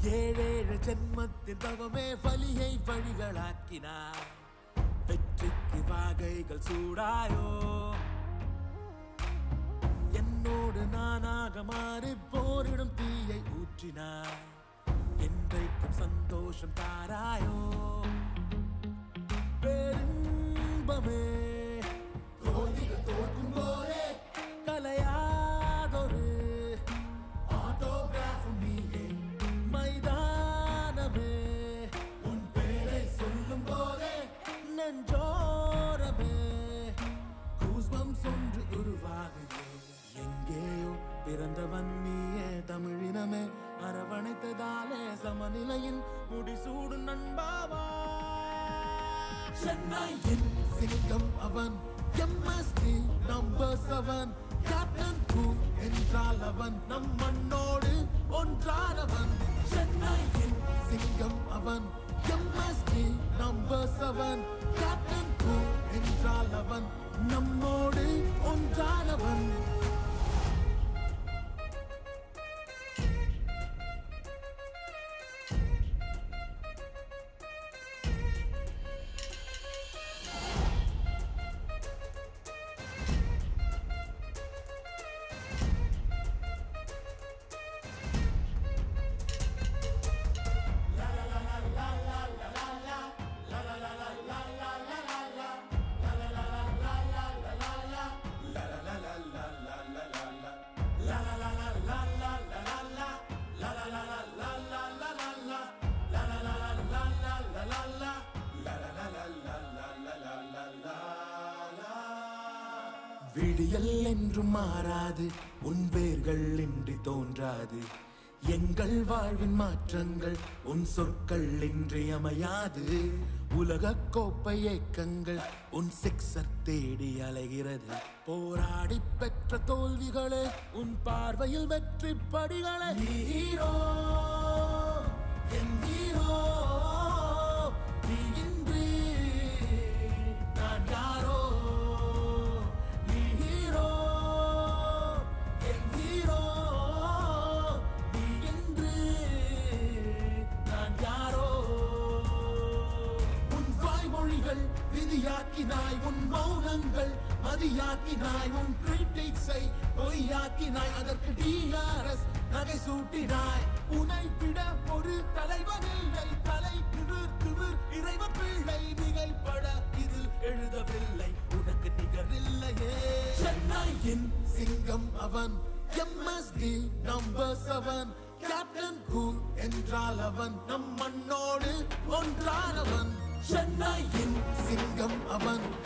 ஏழேழு ஜென்மத்தின் தவமே வலியை வழிகளாக்கினார் வெற்றிக்கு வாகைகள் சூடாயோ என்னோடு நானாக மாறி போரிடும் தீயை ஊற்றினார் என்றைக்கும் சந்தோஷம் தாராயோ பேரின்பமே தோல்விகள் தோற்கும் போதே கலையாதொரு ஆட்டோகிராஃபும் நீயே மைதானமே உன் பேரை சொல்லும் போதே நெஞ்சோரமே கூஸ்பம்ஸ் ஒன்று உருவாகுது எங்கேயோ பிறந்தவன் நீயே தமிழினமே அரவணைத்ததாலே சமநிலையின் முடிசூடு நண்பாவா சென்னையின் சிங்கம் அவன் எம்எஸ்டி நம்பர் செவன் கேப்டன் கூ என்றால் அவன் நம் மண்ணோடு ஒன்றானவன் சென்னையின் சிங்கம் அவன் எம்எஸ்டி நம்பர் செவன் கேப்டன் கூ என்றால் அவன் நம்மோடு ஒன்றானவன் விடியல் என்றும் மாறாது உன் வேர்கள் இன்றி தோன்றாது எங்கள் வாழ்வின் மாற்றங்கள் உன் சொற்கள் இன்றி அமையாது உலக கோப்பை ஏக்கங்கள் உன் சிக்ஸர் தேடி அலைகிறது போராடி பெற்ற தோல்விகளே உன் பார்வையில் வெற்றி படிகளே ஹீரோ என் ஹீரோ நீ இன்றி நான் யாரோ நீ ஹீரோ என் ஹீரோ நீ இன்று நான் யாரோ உன் வாய்மொழிகள் விதியாக்கினாய் உன் மௌனங்கள் மதியாக்கினாய் உன் கிரிட்டிக்ஸை பொய்யாக்கினாய் அதற்கு டிஆர்எஸ் நகை சூட்டினாய் உனை விட ஒரு தலைவன் இல்லை தலை திமிர் திமிர் இறைவன் பிள்ளை மிகைப்பட இதில் எழுதவில்லை உனக்கு நிகரில்லையே சென்னையின் சிங்கம் அவன் MSD number seven captain cool என்றால் அவன் நம் மண்ணோடு ஒன்றானவன் சென்னையின் சிங்கம் அவன்